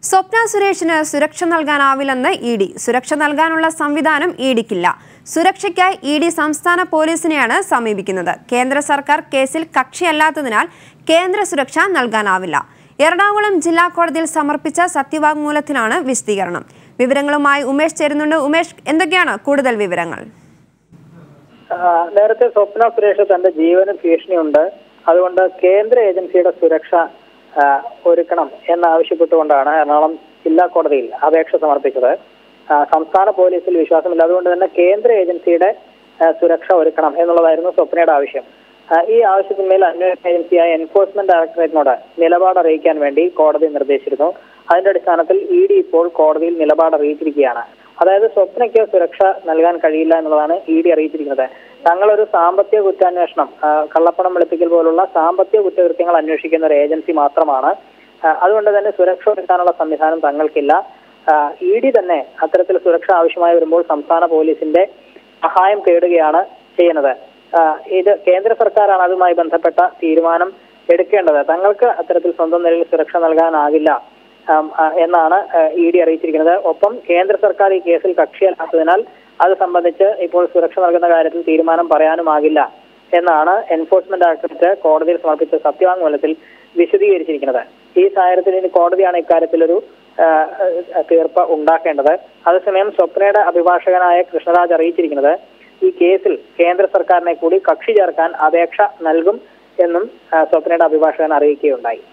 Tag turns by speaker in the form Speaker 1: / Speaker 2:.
Speaker 1: സ്വപ്ന സുരേഷിന് സുരക്ഷ നൽകാനാവില്ലെന്ന് E D സുരക്ഷ നൽകാനുള്ള സംവിധാനം ഇ ഡിക്കില്ല സുരക്ഷയ്ക്കായി ഇ ഡി സംസ്ഥാന പോലീസിനെയാണ് സമീപിക്കുന്നത് കേന്ദ്ര സർക്കാർ കേസിൽ കക്ഷിയല്ലാത്തതിനാൽ കേന്ദ്ര സുരക്ഷ നൽകാനാവില്ല എറണാകുളം ജില്ലാ കോടതിയിൽ സമർപ്പിച്ച സത്യവാങ്മൂലത്തിലാണ് വിശദീകരണം വിവരങ്ങളുമായി ഉമേഷ് ചേരുന്നുണ്ട് ഉമേഷ് എന്തൊക്കെയാണ് കൂടുതൽ വിവരങ്ങൾ
Speaker 2: ആ, നേരത്തെ സ്വപ്ന സുരേഷ് തന്റെ ജീവന് ഭീഷണിയുണ്ട് അതുകൊണ്ട് കേന്ദ്ര ഏജൻസിയുടെ സുരക്ഷ ആ, ഒരുക്കണം എന്നാവശ്യപ്പെട്ടുകൊണ്ടാണ് എറണാകുളം ജില്ലാ കോടതിയിൽ അപേക്ഷ സമർപ്പിച്ചത് ആ, സംസ്ഥാന പോലീസിൽ വിശ്വാസമില്ല അതുകൊണ്ട് തന്നെ കേന്ദ്ര ഏജൻസിയുടെ ആ, സുരക്ഷ ഒരുക്കണം എന്നുള്ളതായിരുന്നു സ്വപ്നയുടെ ആവശ്യം ആ, ഈ ആവശ്യത്തിന്മേൽ അന്വേഷണ ഏജൻസിയായ എൻഫോഴ്സ്മെന്റ് ഡയറക്ടറേറ്റിനോട് നിലപാട് അറിയിക്കാൻ വേണ്ടി കോടതി നിർദ്ദേശിച്ചിരുന്നു അതിന്റെ അടിസ്ഥാനത്തിൽ ഇ ഡി ഇപ്പോൾ കോടതിയിൽ നിലപാട് അറിയിച്ചിരിക്കുകയാണ് അതായത് സ്വപ്നയ്ക്ക് സുരക്ഷ നൽകാൻ കഴിയില്ല എന്നുള്ളതാണ് ഇ ഡി അറിയിച്ചിരിക്കുന്നത് തങ്ങളൊരു സാമ്പത്തിക കുറ്റാന്വേഷണം ആ, കള്ളപ്പണം വെളുപ്പിക്കൽ പോലുള്ള സാമ്പത്തിക കുറ്റകൃത്യങ്ങൾ അന്വേഷിക്കുന്ന ഒരു ഏജൻസി മാത്രമാണ് ആ, അതുകൊണ്ട് തന്നെ സുരക്ഷ ഒരുക്കാനുള്ള സംവിധാനം തങ്ങൾക്കില്ല ഇ ഡി തന്നെ അത്തരത്തിൽ സുരക്ഷ ആവശ്യമായി വരുമ്പോൾ സംസ്ഥാന പോലീസിന്റെ സഹായം തേടുകയാണ് ചെയ്യുന്നത് ആ, ഇത് കേന്ദ്ര സർക്കാരാണ് അതുമായി ബന്ധപ്പെട്ട തീരുമാനം എടുക്കേണ്ടത് തങ്ങൾക്ക് അത്തരത്തിൽ സ്വന്തം നിലയിൽ സുരക്ഷ നൽകാനാകില്ല ആം, ആ, എന്നാണ് ഇ ഡി അറിയിച്ചിരിക്കുന്നത് ഒപ്പം കേന്ദ്ര സർക്കാർ ഈ കേസിൽ കക്ഷിയല്ലാത്തതിനാൽ അത് സംബന്ധിച്ച് ഇപ്പോൾ സുരക്ഷ നൽകുന്ന കാര്യത്തിൽ തീരുമാനം പറയാനുമാകില്ല എന്നാണ് എൻഫോഴ്സ്മെന്റ് ഡയറക്ടറേറ്റ് കോടതിയിൽ സമർപ്പിച്ച സത്യവാങ്മൂലത്തിൽ വിശദീകരിച്ചിരിക്കുന്നത് ഈ സാഹചര്യത്തിൽ ഇനി കോടതിയാണ് ഇക്കാര്യത്തിൽ ഒരു ആ, ആ, തീർപ്പ് ഉണ്ടാക്കേണ്ടത് അതേസമയം സ്വപ്നയുടെ അഭിഭാഷകനായ കൃഷ്ണരാജ് അറിയിച്ചിരിക്കുന്നത് ഈ കേസിൽ കേന്ദ്ര സർക്കാരിനെ കൂടി കക്ഷി ചേർക്കാൻ അപേക്ഷ നൽകും എന്നും ആ, സ്വപ്നയുടെ അഭിഭാഷകൻ അറിയിക്കുകയുണ്ടായി